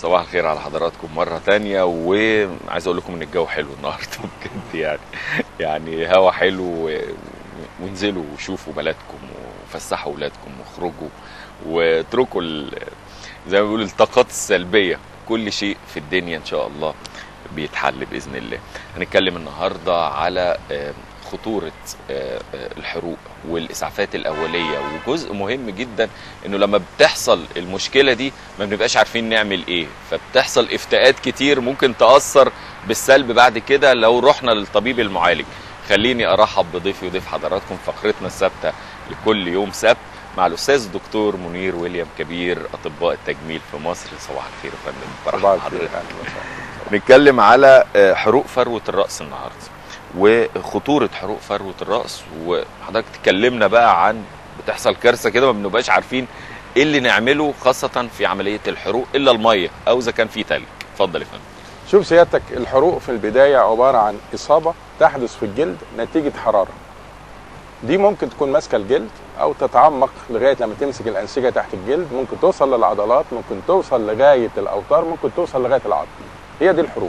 صباح الخير على حضراتكم مرة تانية وعايز اقول لكم ان الجو حلو النهاردة بجد يعني يعني هوا حلو و- وانزلوا وشوفوا بلدكم وفسحوا ولادكم واخرجوا واتركوا ال- زي ما بيقول الطاقات السلبية كل شيء في الدنيا ان شاء الله بيتحل باذن الله هنتكلم النهارده على آه، خطوره آه، آه، الحروق والاسعافات الاوليه وجزء مهم جدا انه لما بتحصل المشكله دي ما بنبقاش عارفين نعمل ايه فبتحصل افتاءات كتير ممكن تاثر بالسلب بعد كده لو رحنا للطبيب المعالج خليني ارحب بضيفي وضيف حضراتكم فقرتنا الثابته لكل يوم سبت مع الاستاذ الدكتور منير ويليام كبير اطباء التجميل في مصر صباح الخير يا فندم برحب صباح بحضرتك. الخير أهلا وسهلا. نتكلم على آه، حروق فروة الرأس النهاردة وخطورة حروق فروة الرأس وحضرتك تكلمنا بقى عن بتحصل كارثة كده ما بنبقاش عارفين ايه اللي نعمله خاصة في عملية الحروق الا المية او اذا كان في تلج اتفضل يا فندم شوف سيادتك الحروق في البداية عبارة عن إصابة تحدث في الجلد نتيجة حرارة دي ممكن تكون ماسكة الجلد أو تتعمق لغاية لما تمسك الأنسجة تحت الجلد ممكن توصل للعضلات ممكن توصل لغاية الأوتار ممكن توصل لغاية العظم هي دي الحروق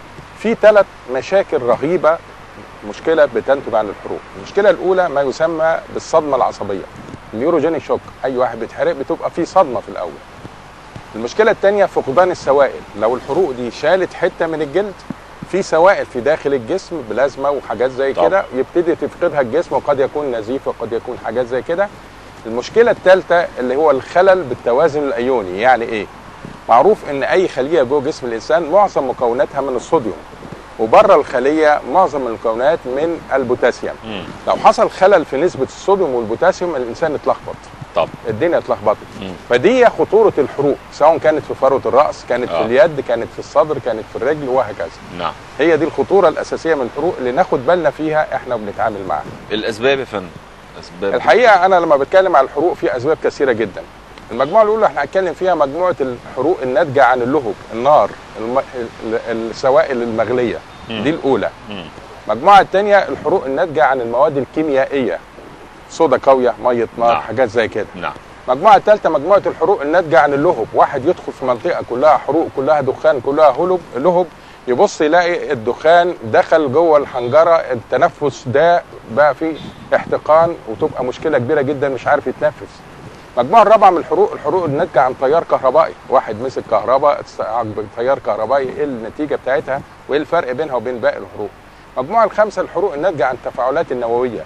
في ثلاث مشاكل رهيبة مشكلة بتنتج عن الحروق المشكلة الأولى ما يسمى بالصدمة العصبية النيوروجينيك شوك أي واحد بيتحرق بتبقى في صدمة في الأول المشكلة الثانية فقدان السوائل لو الحروق دي شالت حتة من الجلد في سوائل في داخل الجسم بلازما وحاجات زي طبعا. كده يبتدي تفقدها الجسم وقد يكون نزيف وقد يكون حاجات زي كده المشكلة الثالثة اللي هو الخلل بالتوازن الأيوني يعني إيه؟ معروف إن أي خلية جوه جسم الإنسان معظم مكوناتها من الصوديوم وبره الخلية معظم المكونات من البوتاسيوم مم. لو حصل خلل في نسبة الصوديوم والبوتاسيوم الإنسان اتلخبط طب الدنيا اتلخبطت مم. فدي خطوره الحروق سواء كانت في فروه الراس كانت آه. في اليد كانت في الصدر كانت في الرجل وهكذا نعم هي دي الخطوره الاساسيه من الحروق اللي ناخد بالنا فيها احنا وبنتعامل معاها الاسباب يا فندم اسباب الحقيقه انا لما بتكلم عن الحروق في اسباب كثيره جدا المجموعه الاولى احنا هنتكلم فيها مجموعه الحروق الناتجه عن اللهب النار الم... ال- السوائل المغليه مم. دي الاولى مم. المجموعه الثانيه الحروق الناتجه عن المواد الكيميائيه صودا قويه ميه نار نعم. حاجات زي كده نعم المجموعة الثالثة مجموعة الحروق الناتجة عن اللهب، واحد يدخل في منطقة كلها حروق كلها دخان كلها هلب لهب يبص يلاقي الدخان دخل جوه الحنجرة التنفس ده بقى فيه احتقان وتبقى مشكلة كبيرة جدا مش عارف يتنفس. المجموعة الرابعة من الحروق الحروق الناتجة عن تيار كهربائي، واحد مسك كهرباء استعاق بتيار كهربائي ايه النتيجة بتاعتها وايه الفرق بينها وبين باقي الحروق. المجموعة الخامسة الحروق الناتجة عن التفاعلات النووية.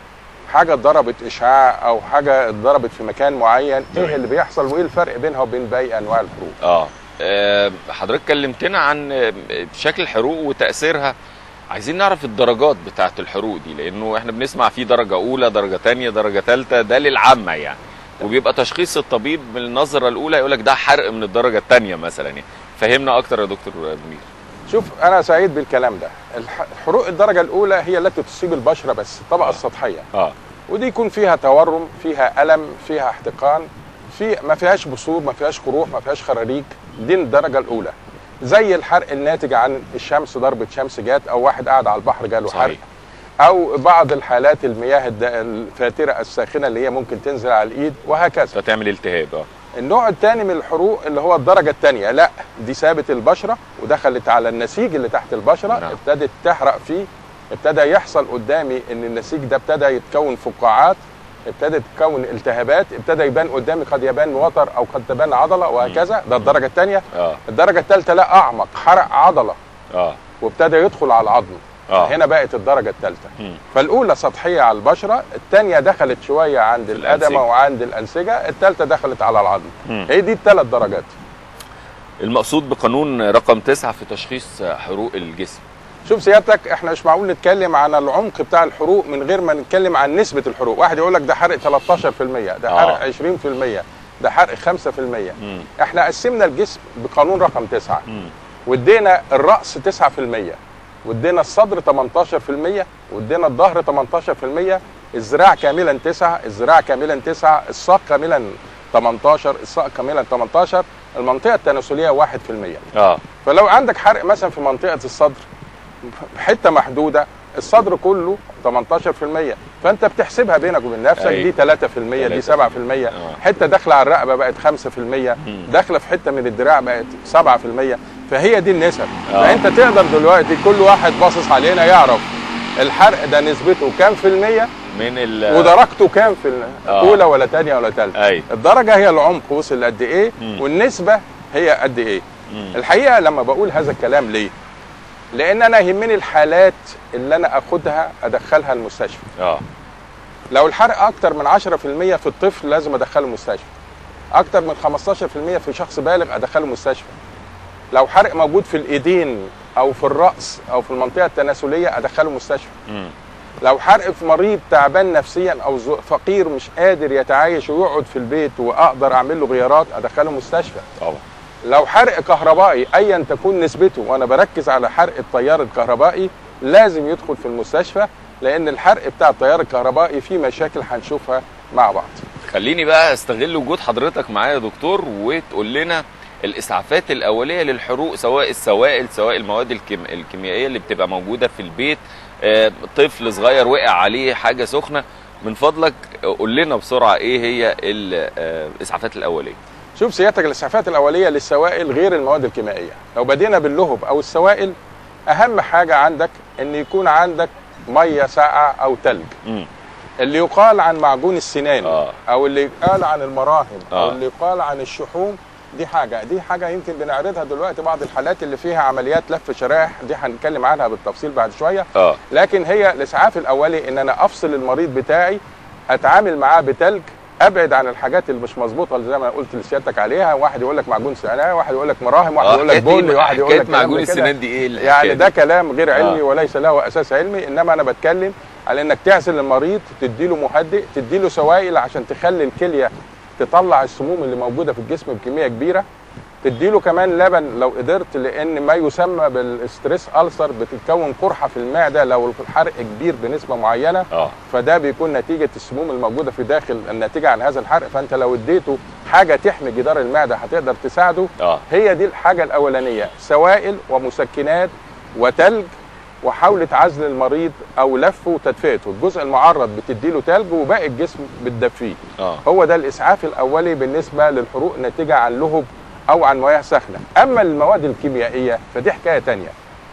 حاجه اتضربت اشعاع او حاجه اتضربت في مكان معين تمام. ايه اللي بيحصل وايه الفرق بينها وبين باقي انواع الحروق اه آه، حضرتك كلمتنا عن آه، شكل الحروق وتأثيرها عايزين نعرف الدرجات بتاعة الحروق دي لأنه احنا بنسمع في درجة أولى درجة تانية درجة تالتة ده للعامة يعني وبيبقى تشخيص الطبيب من النظرة الأولى يقول لك ده حرق من الدرجة التانية مثلا يعني فهمنا أكتر يا دكتور منير شوف انا سعيد بالكلام ده الح- الحروق الدرجه الاولى هي التي تصيب البشره بس الطبقه آه. السطحيه اه ودي يكون فيها تورم فيها الم فيها احتقان في ما فيهاش بثور ما فيهاش قروح ما فيهاش خراريج دي الدرجه الاولى زي الحرق الناتج عن الشمس ضربه شمس جات او واحد قاعد على البحر جاله حرق صحيح او بعض الحالات المياه الد- الفاتره الساخنه اللي هي ممكن تنزل على الايد وهكذا فتعمل التهاب اه النوع الثاني من الحروق اللي هو الدرجه الثانيه لا دي سابت البشره ودخلت على النسيج اللي تحت البشره نعم. ابتدت تحرق فيه ابتدى يحصل قدامي ان النسيج ده ابتدى يتكون فقاعات ابتدت تتكون التهابات ابتدى يبان قدامي قد يبان وتر او قد تبان عضله وهكذا ده الدرجه الثانيه اه الدرجه الثالثه لا اعمق حرق عضله اه وابتدى يدخل على العظم اه هنا بقت الدرجه الثالثه مم. فالاولى سطحيه على البشره الثانيه دخلت شويه عند الأنسجة. الادمه وعند الانسجه الثالثه دخلت على العظم مم. هي دي الثلاث درجات المقصود بقانون رقم تسعة في تشخيص حروق الجسم شوف سيادتك احنا مش معقول نتكلم عن العمق بتاع الحروق من غير ما نتكلم عن نسبه الحروق واحد يقول لك ده حرق 13% ده آه. حرق 20% ده حرق 5% مم. احنا قسمنا الجسم بقانون رقم تسعة مم. وادينا الراس 9% وادينا الصدر 18% وادينا الظهر 18% الذراع كاملا 9 الذراع كاملا 9 الساق كاملا 18 الساق كاملا 18 المنطقه التناسليه 1% اه فلو عندك حرق مثلا في منطقه الصدر حته محدوده الصدر كله 18% فانت بتحسبها بينك وبين نفسك أيوة. دي 3% دي 7% آه. حته داخله على الرقبه بقت 5% داخله في حته من الدراع بقت 7% فهي دي النسب آه. فانت تقدر دلوقتي كل واحد باصص علينا يعرف الحرق ده نسبته كام في المية من ال ودرجته كام في آه. الاولى ولا تانية ولا تالتة ايوه الدرجه هي العمق وصل قد ايه مم. والنسبه هي قد ايه مم. الحقيقه لما بقول هذا الكلام ليه لان انا يهمني الحالات اللي انا اخدها ادخلها المستشفى اه لو الحرق اكتر من 10% في الطفل لازم ادخله المستشفى اكتر من 15% في شخص بالغ ادخله المستشفى لو حرق موجود في الايدين او في الراس او في المنطقه التناسليه ادخله المستشفى مم. لو حرق في مريض تعبان نفسيا او ز- فقير مش قادر يتعايش ويقعد في البيت واقدر اعمل له غيارات ادخله مستشفى طبعا لو حرق كهربائي ايا تكون نسبته وانا بركز على حرق التيار الكهربائي لازم يدخل في المستشفى لان الحرق بتاع التيار الكهربائي فيه مشاكل هنشوفها مع بعض خليني بقى استغل وجود حضرتك معايا يا دكتور وتقول لنا الاسعافات الاوليه للحروق سواء السوائل سواء المواد الكيم... الكيميائيه اللي بتبقى موجوده في البيت آه، طفل صغير وقع عليه حاجه سخنه من فضلك قول لنا بسرعه ايه هي ال- آه، الاسعافات الاوليه شوف سيادتك الاسعافات الاوليه للسوائل غير المواد الكيميائيه لو بدينا باللهب او السوائل اهم حاجه عندك ان يكون عندك ميه ساقعه او تلج مم. اللي يقال عن معجون السنان آه. او اللي يقال عن المراهم او آه. اللي يقال عن الشحوم دي حاجه دي حاجه يمكن بنعرضها دلوقتي بعض الحالات اللي فيها عمليات لف شرائح دي هنتكلم عنها بالتفصيل بعد شويه اه لكن هي الاسعاف الاولي ان انا افصل المريض بتاعي اتعامل معاه بتلج ابعد عن الحاجات اللي مش مظبوطه اللي زي ما قلت لسيادتك عليها واحد يقول لك معجون سنان واحد يقول لك مراهم واحد آه، يقول لك حكاية إيه بولي بقى؟ واحد يقول حكاية لك كلام معجون كده. السنان دي ايه الحكاية يعني دي؟ ده كلام غير علمي آه. وليس له اساس علمي انما انا بتكلم على انك تعزل المريض تديله مهدئ تديله سوائل عشان تخلي الكليه تطلع السموم اللي موجوده في الجسم بكميه كبيره تديله كمان لبن لو قدرت لان ما يسمى بالستريس ألسر بتتكون قرحه في المعده لو الحرق كبير بنسبه معينه اه فده بيكون نتيجه السموم الموجوده في داخل الناتجه عن هذا الحرق فانت لو اديته حاجه تحمي جدار المعده هتقدر تساعده اه هي دي الحاجة الأولانية سوائل ومسكنات وتلج وحاولة عزل المريض أو لفه وتدفئته الجزء المعرض بتديله تلج وباقي الجسم بتدفيه اه هو ده الإسعاف الأولي بالنسبة للحروق ناتجة عن لهب أو عن مياه سخنة أما المواد الكيميائية فدي حكاية تانية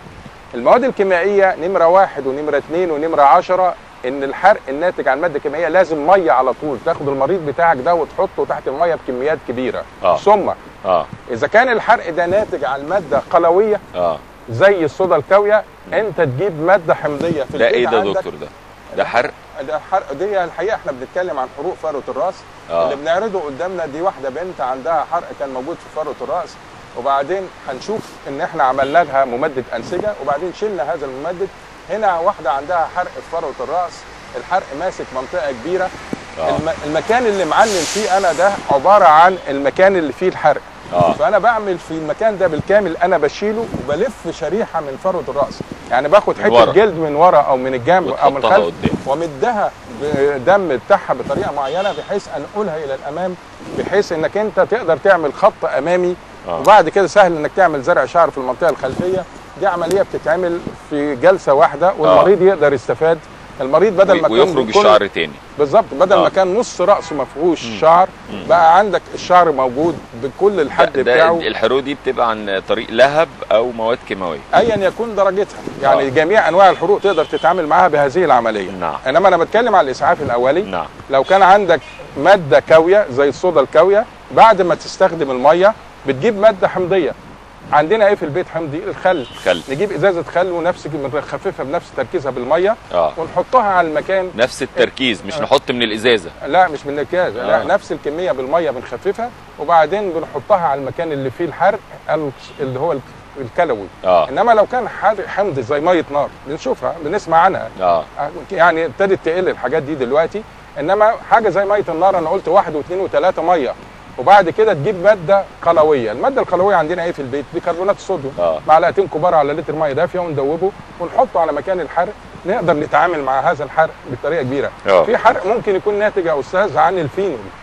المواد الكيميائية نمرة واحد ونمرة اتنين ونمرة عشرة إن الحرق الناتج عن المادة الكيميائية لازم مية على طول تاخد المريض بتاعك ده وتحطه تحت المية بكميات كبيرة آه. ثم اه اذا كان الحرق ده ناتج عن ماده قلويه اه زي الصودا الكاويه انت تجيب ماده حمضيه في ده الإيد ايه ده عندك. دكتور ده ده حرق ده الحرق دي الحقيقه احنا بنتكلم عن حروق فروه الراس آه. اللي بنعرضه قدامنا دي واحده بنت عندها حرق كان موجود في فروه الراس وبعدين هنشوف ان احنا عملنا لها ممدد انسجه وبعدين شلنا هذا الممدد هنا واحده عندها حرق في فروه الراس الحرق ماسك منطقه كبيره آه. الم... المكان اللي معلم فيه انا ده عباره عن المكان اللي فيه الحرق اه فانا بعمل في المكان ده بالكامل انا بشيله وبلف شريحه من فروه الراس يعني باخد من حته ورا. جلد من ورا او من الجنب او من وتحطها الخلف قدام. ومدها بدم بتاعها بطريقه معينه بحيث انقلها الى الامام بحيث انك انت تقدر تعمل خط امامي آه. وبعد كده سهل انك تعمل زرع شعر في المنطقه الخلفيه دي عمليه بتتعمل في جلسه واحده والمريض يقدر يستفاد المريض بدل ما كان ويخرج بيكون- الشعر تاني بالظبط بدل آه. ما كان نص راسه ما فيهوش شعر بقى عندك الشعر موجود بكل الحد ده, ده بتاعه الحروق دي بتبقى عن طريق لهب او مواد كيماويه ايا يكون درجتها يعني آه. جميع انواع الحروق تقدر تتعامل معاها بهذه العمليه نعم. انما انا بتكلم على الاسعاف الاولي نعم لو كان عندك ماده كاويه زي الصودا الكاويه بعد ما تستخدم الميه بتجيب ماده حمضيه عندنا ايه في البيت حمضي الخل خل نجيب ازازه خل ونفس بنخففها بنفس تركيزها بالميه اه ونحطها على المكان نفس التركيز مش نحط من الازازه لا مش من الكاز آه. لا نفس الكميه بالميه بنخففها وبعدين بنحطها على المكان اللي فيه الحرق ال- اللي هو الك- الكلوي اه انما لو كان حرق حمض زي ميه نار بنشوفها بنسمع عنها اه يعني ابتدت تقل الحاجات دي دلوقتي انما حاجه زي ميه النار انا قلت واحد واثنين وثلاثه ميه وبعد كده تجيب ماده قلويه الماده القلويه عندنا ايه في البيت بيكربونات الصوديوم آه. معلقتين كبار على لتر ميه دافيه وندوبه ونحطه على مكان الحرق نقدر نتعامل مع هذا الحرق بطريقه كبيره آه. في حرق ممكن يكون ناتج يا استاذ عن الفينول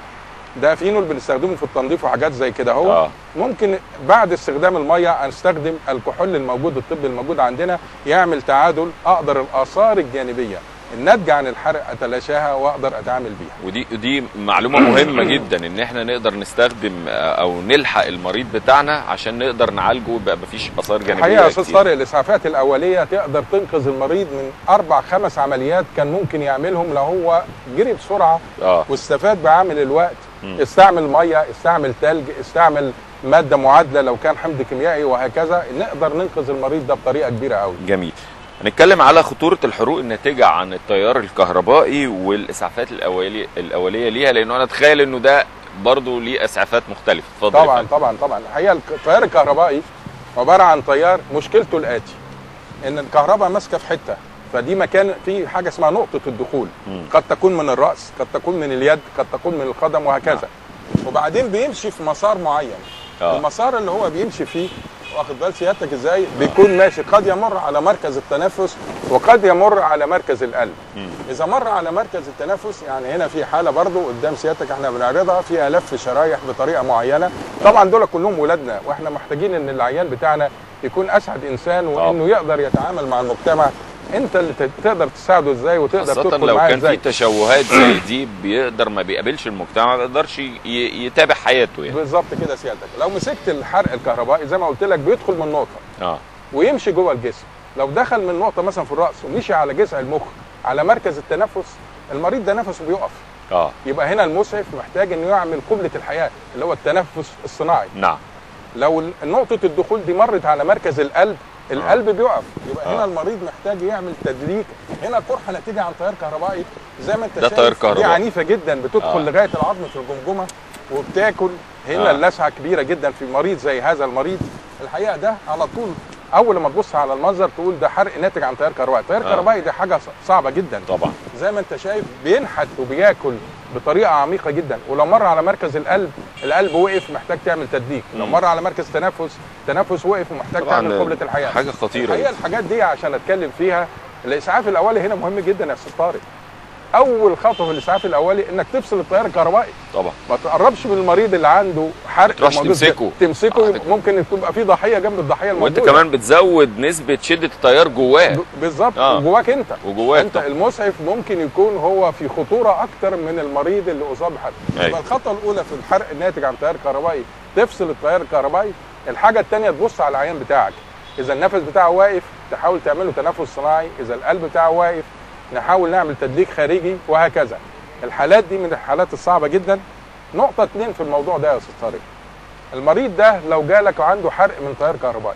ده فينول بنستخدمه في التنظيف وحاجات زي كده هو اه ممكن بعد استخدام الميه استخدم الكحول الموجود الطبي الموجود عندنا يعمل تعادل اقدر الاثار الجانبيه الناتجه عن الحرق اتلاشاها واقدر اتعامل بيها ودي دي معلومه مهمه جدا ان احنا نقدر نستخدم آه، او نلحق المريض بتاعنا عشان نقدر نعالجه ويبقى مفيش اثار جانبيه الحقيقه يا استاذ كتير. طارق الاسعافات الاوليه تقدر تنقذ المريض من اربع خمس عمليات كان ممكن يعملهم لو هو جري بسرعه اه واستفاد بعامل الوقت مم. استعمل ميه استعمل تلج استعمل ماده معادله لو كان حمض كيميائي وهكذا نقدر ننقذ المريض ده بطريقه كبيره قوي جميل هنتكلم على خطورة الحروق الناتجة عن التيار الكهربائي والإسعافات الأولية الأولية ليها لأنه أنا أتخيل إنه ده برضه ليه إسعافات مختلفة اتفضل يا طبعا فندم. طبعا طبعا الحقيقه التيار الكهربائي عباره عن تيار مشكلته الاتي ان الكهرباء ماسكه في حته فدي مكان في حاجه اسمها نقطه الدخول مم. قد تكون من الراس قد تكون من اليد قد تكون من القدم وهكذا وبعدين بيمشي في مسار معين آه. المسار اللي هو بيمشي فيه واخد بال سيادتك ازاي بيكون ماشي قد يمر على مركز التنفس وقد يمر على مركز القلب مم. اذا مر على مركز التنفس يعني هنا في حاله برضو قدام سيادتك احنا بنعرضها فيها لف شرايح بطريقه معينه طبعا دول كلهم ولادنا واحنا محتاجين ان العيان بتاعنا يكون اسعد انسان وانه يقدر يتعامل مع المجتمع انت اللي ت- تقدر تساعده ازاي وتقدر خاصة تدخل لو معاه كان في ازاي تشوهات زي دي بيقدر ما بيقابلش المجتمع ما بيقدرش ي- يتابع حياته يعني بالظبط كده سيادتك لو مسكت الحرق الكهربائي زي ما قلت لك بيدخل من نقطه اه ويمشي جوه الجسم لو دخل من نقطه مثلا في الراس ومشي على جذع المخ على مركز التنفس المريض ده نفسه بيقف اه يبقى هنا المسعف محتاج انه يعمل قبله الحياه اللي هو التنفس الصناعي نعم لو ال- نقطه الدخول دي مرت على مركز القلب القلب بيقف يبقى آه. هنا المريض محتاج يعمل تدليك هنا قرحه نتيجه عن تيار كهربائي زي ما انت ده شايف تيار دي كهربائي. عنيفه جدا بتدخل آه. لغايه العظم في الجمجمه وبتاكل هنا آه. اللسعه كبيره جدا في مريض زي هذا المريض الحقيقه ده على طول اول ما تبص على المنظر تقول ده حرق ناتج عن تيار كهربائي تيار آه. كهربائي ده حاجه ص- صعبه جدا طبعا زي ما انت شايف بينحت وبياكل بطريقه عميقه جدا ولو مر على مركز القلب القلب وقف محتاج تعمل تدليك لو مم. مر على مركز تنفس تنفس وقف ومحتاج طبعاً تعمل قبله الحياه حاجة خطيرة الحقيقه جدا. الحاجات دي عشان اتكلم فيها الاسعاف الاولي هنا مهم جدا يا استاذ طارق اول خطوه في الاسعاف الاولي انك تفصل التيار الكهربائي طبعا ما تقربش من المريض اللي عنده حرق تروحش موجود ده. تمسكه. تمسكه آه. ممكن تبقى في ضحيه جنب الضحيه وانت الموجوده كمان بتزود نسبة شدة التيار جواه ب- بالظبط آه. وجواك انت وجواك انت طبعا. المسعف ممكن يكون هو في خطوره اكتر من المريض اللي اصاب بحرق أيوة. يبقى الخطوه الاولى في الحرق الناتج عن تيار كهربائي تفصل التيار الكهربائي الحاجه الثانيه تبص على العيان بتاعك اذا النفس بتاعه واقف تحاول تعمله تنفس صناعي اذا القلب بتاعه واقف نحاول نعمل تدليك خارجي وهكذا الحالات دي من الحالات الصعبه جدا نقطه اتنين في الموضوع ده يا استاذ طارق المريض ده لو جالك وعنده حرق من تيار كهربائي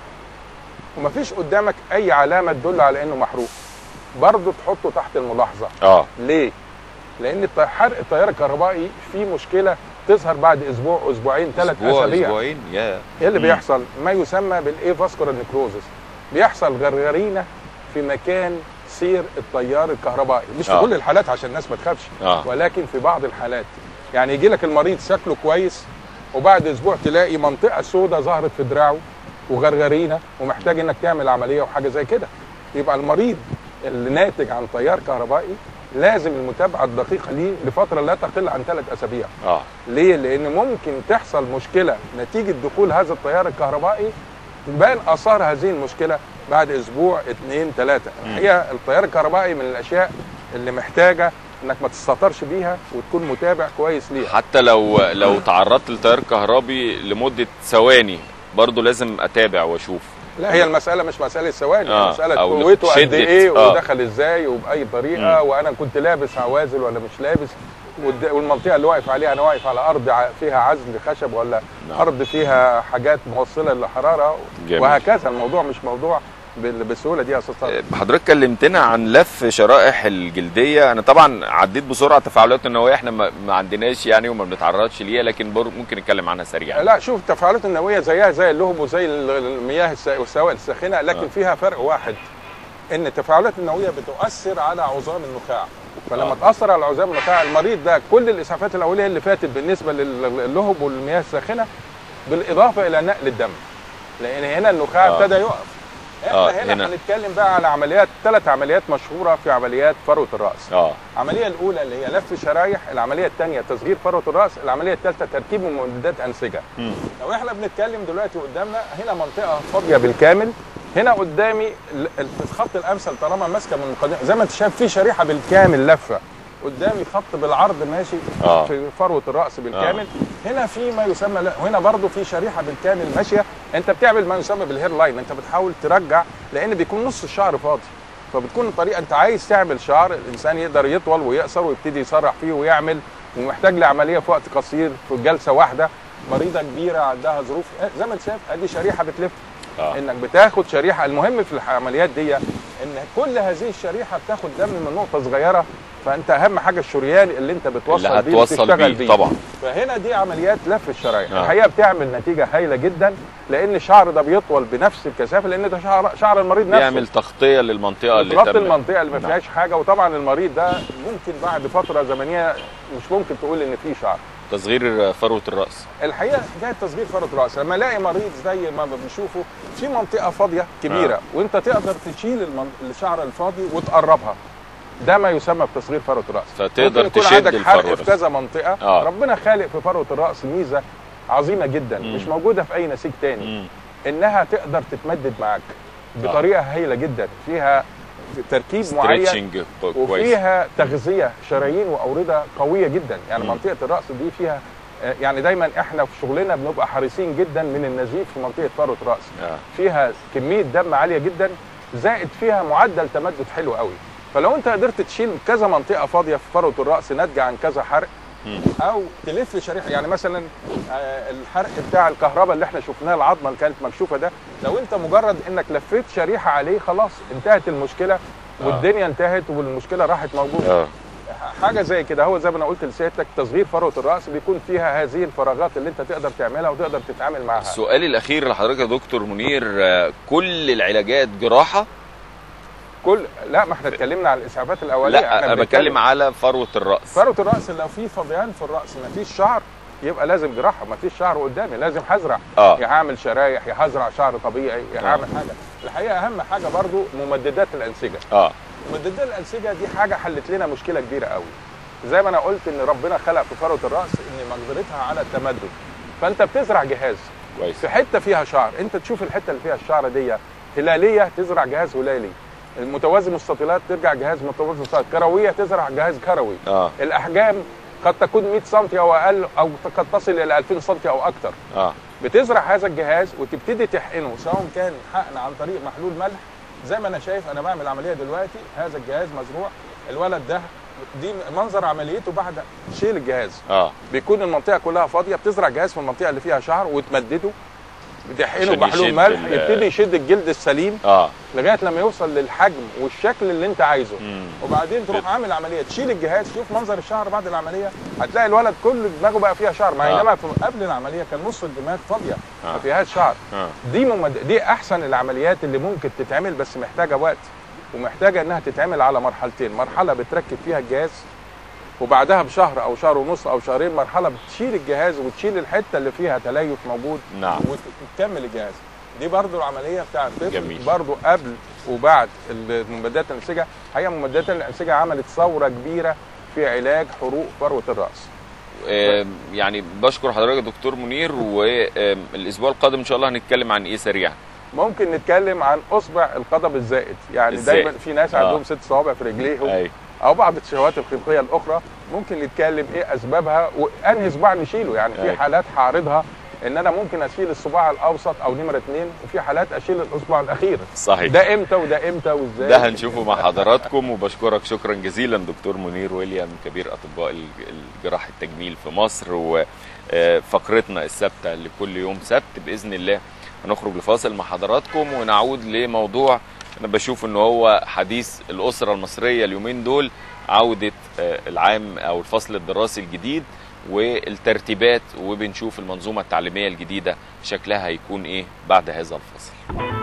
ومفيش قدامك اي علامه تدل على انه محروق برضه تحطه تحت الملاحظه اه ليه لان الط- حرق التيار الكهربائي فيه مشكله تظهر بعد اسبوع اسبوعين ثلاث اسبوع اسابيع اسبوعين يا ايه اللي مم. بيحصل ما يسمى بالايه فاسكولار نيكروزس بيحصل غرغرينه في مكان سير التيار الكهربائي مش في آه. كل الحالات عشان الناس ما تخافش آه. ولكن في بعض الحالات يعني يجي لك المريض شكله كويس وبعد اسبوع تلاقي منطقه سوداء ظهرت في دراعه وغرغرينه ومحتاج انك تعمل عمليه وحاجه زي كده يبقى المريض اللي ناتج عن تيار كهربائي لازم المتابعه الدقيقه ليه لفتره لا تقل عن ثلاث اسابيع اه ليه؟ لأن ممكن تحصل مشكلة نتيجة دخول هذا التيار الكهربائي تبان آثار هذه المشكلة بعد أسبوع اثنين ثلاثة الحقيقة التيار الكهربائي من الأشياء اللي محتاجة إنك ما تستهترش بيها وتكون متابع كويس ليها حتى لو لو تعرضت لتيار كهربي لمدة ثواني برضه لازم اتابع واشوف لا هي المسألة مش مسألة ثواني آه، آه مسألة أو قوته قد شدة، إيه آه. ودخل إزاي وبأي طريقة مم. وأنا كنت لابس عوازل ولا مش لابس والد- والمنطقة اللي واقف عليها أنا واقف على أرض ع- فيها عزل خشب ولا نعم. أرض فيها حاجات موصلة للحرارة جميل. وهكذا الموضوع مش موضوع بال- بالسهولة دي يا أستاذ طارق حضرتك كلمتنا عن لف شرائح الجلديه انا طبعا عديت بسرعه التفاعلات النوويه احنا ما ما عندناش يعني وما بنتعرضش ليها لكن بر- ممكن نتكلم عنها سريعا لا شوف التفاعلات النوويه زيها زي اللهب وزي ال- المياه الس- والسوائل الساخنه لكن آه. فيها فرق واحد ان التفاعلات النوويه بتؤثر على عظام النخاع فلما آه. تاثر على عظام النخاع المريض ده كل الاسعافات الاوليه اللي فاتت بالنسبه لل- للهب والمياه الساخنه بالاضافه الى نقل الدم لان هنا النخاع آه. ابتدى يقف آه، احنا هنا, هنا. هنتكلم بقى على عمليات ثلاث عمليات مشهوره في عمليات فروه الراس اه العمليه الاولى اللي هي لف شرايح العمليه الثانيه تصغير فروه الراس العمليه الثالثه تركيب ممددات انسجه مم. لو احنا بنتكلم دلوقتي قدامنا هنا منطقه فاضيه بالكامل هنا قدامي ال- ال- الخط الامثل طالما ماسكه من مقدمه زي ما انت شايف في شريحه بالكامل لفه قدامي خط بالعرض ماشي آه. في فروه الراس بالكامل هنا في ما يسمى لا هنا برضو في شريحه بالكامل ماشيه انت بتعمل ما يسمى بالهير لاين انت بتحاول ترجع لان بيكون نص الشعر فاضي فبتكون الطريقه انت عايز تعمل شعر الانسان يقدر يطول ويقصر ويبتدي يسرح فيه ويعمل ومحتاج لعمليه في وقت قصير في جلسه واحده مريضه كبيره عندها ظروف آه، زي ما انت شايف ادي شريحه بتلف اه انك بتاخد شريحه المهم في العمليات دي ان كل هذه الشريحه بتاخد دم من نقطه صغيره فانت اهم حاجه الشريان اللي انت بتوصل اللي بيه هتوصل وتشتغل بيه طبعا فهنا دي عمليات لف الشرايح آه. الحقيقه بتعمل نتيجه هايله جدا لان الشعر ده بيطول بنفس الكثافه لان ده شعر شعر المريض نفسه بيعمل تغطيه للمنطقه اللي بتغطي تم المنطقه اللي ما نعم. فيهاش حاجه وطبعا المريض ده ممكن بعد فتره زمنيه مش ممكن تقول ان فيه شعر تصغير فروه الراس الحقيقه حكايه تصغير فرط راس لما الاقي مريض زي ما بنشوفه في منطقه فاضيه كبيره آه. آه. وانت تقدر تشيل المن... الشعر الفاضي وتقربها ده ما يسمى بتصغير فروه الراس فتقدر ممكن يكون تشد عندك حرق الفروة في بس. كذا منطقه آه. آه. ربنا خالق في فروه الراس ميزه عظيمه جدا مم. مش موجوده في اي نسيج تاني مم. انها تقدر تتمدد معاك بطريقه هايله جدا فيها تركيب معين ستريتشنج كويس وفيها تغذيه شرايين واورده قويه جدا يعني مم. منطقه الراس دي فيها آه، يعني دايما احنا في شغلنا بنبقى حريصين جدا من النزيف في منطقه فروه الراس آه. فيها كميه دم عاليه جدا زائد فيها معدل تمدد حلو قوي فلو انت قدرت تشيل كذا منطقه فاضيه في فروه الراس ناتجه عن كذا حرق مم. او تلف شريحه يعني مثلا آه، الحرق بتاع الكهرباء اللي احنا شفناه العظمه اللي كانت مكشوفه ده لو انت مجرد انك لفيت شريحه عليه خلاص انتهت المشكله والدنيا انتهت والمشكله راحت موجوده اه حاجه زي كده هو زي ما انا قلت لسيادتك تصغير فروه الراس بيكون فيها هذه الفراغات اللي انت تقدر تعملها وتقدر تتعامل معاها السؤال الاخير لحضرتك يا دكتور منير آه، كل العلاجات جراحه كل لا ما احنا اتكلمنا على الاسعافات الاوليه لا احنا انا بتكلم على فروه الراس فروه الراس لو في فضيان في الراس ما فيش شعر يبقى لازم جراحه ما فيش شعر قدامي لازم هزرع اه يا هعمل شرايح يا هزرع شعر طبيعي يا آه. هعمل حاجه الحقيقه اهم حاجه برضو ممددات الانسجه اه ممددات الانسجه دي حاجه حلت لنا مشكله كبيره قوي زي ما انا قلت ان ربنا خلق في فروه الراس ان مقدرتها على التمدد فانت بتزرع جهاز كويس في حته فيها شعر انت تشوف الحته اللي فيها الشعر دي هلاليه تزرع جهاز هلالي المتوازي مستطيلات ترجع جهاز متوازي مستطيلات كرويه تزرع جهاز كروي اه الاحجام قد تكون 100 سم او اقل او قد تصل الى 2000 سم او اكثر اه بتزرع هذا الجهاز وتبتدي تحقنه سواء كان حقن عن طريق محلول ملح زي ما انا شايف انا بعمل عمليه دلوقتي هذا الجهاز مزروع الولد ده دي منظر عمليته بعد شيل الجهاز اه بيكون المنطقه كلها فاضيه بتزرع جهاز في المنطقه اللي فيها شعر وتمدده بتحقنه عشان بمحلول يشد ملح ال- يبتدي يشد الجلد السليم اه لغايه لما يوصل للحجم والشكل اللي انت عايزه مم. وبعدين تروح عامل عمليه تشيل الجهاز شوف منظر الشعر بعد العمليه هتلاقي الولد كل دماغه بقى فيها شعر ما آه. انما في- قبل العمليه كان نص الدماغ فاضيه آه. ما فيهاش شعر اه دي ممد... دي احسن العمليات اللي ممكن تتعمل بس محتاجه وقت ومحتاجه انها تتعمل على مرحلتين مرحله بتركب فيها الجهاز وبعدها بشهر او شهر ونص او شهرين مرحله بتشيل الجهاز وتشيل الحته اللي فيها تليف موجود نعم وتكمل الجهاز دي برضو العمليه بتاع الطفل جميل. برضو قبل وبعد الممددات الانسجه هي ممددات الانسجه عملت ثوره كبيره في علاج حروق فروه الراس آم، يعني بشكر حضرتك يا دكتور منير والاسبوع القادم ان شاء الله هنتكلم عن ايه سريعا ممكن نتكلم عن اصبع القدم الزائد يعني الزائد. دايما في ناس آه. عندهم ست صوابع في رجليهم ايوه او بعض الشهوات الخلقيه الاخرى ممكن نتكلم ايه اسبابها وانهي صباع نشيله يعني في أيوة. حالات هعرضها ان انا ممكن اشيل الصباع الاوسط او نمره اثنين وفي حالات اشيل الاصبع الاخير صحيح ده امتى وده امتى وازاي ده هنشوفه مع حضراتكم وبشكرك شكرا جزيلا دكتور منير ويليام كبير اطباء الج- الجراحه التجميل في مصر وفقرتنا الثابته لكل يوم سبت باذن الله هنخرج لفاصل مع حضراتكم ونعود لموضوع انا بشوف ان هو حديث الاسره المصريه اليومين دول عوده آه، العام او الفصل الدراسي الجديد والترتيبات وبنشوف المنظومه التعليميه الجديده شكلها هيكون ايه بعد هذا الفصل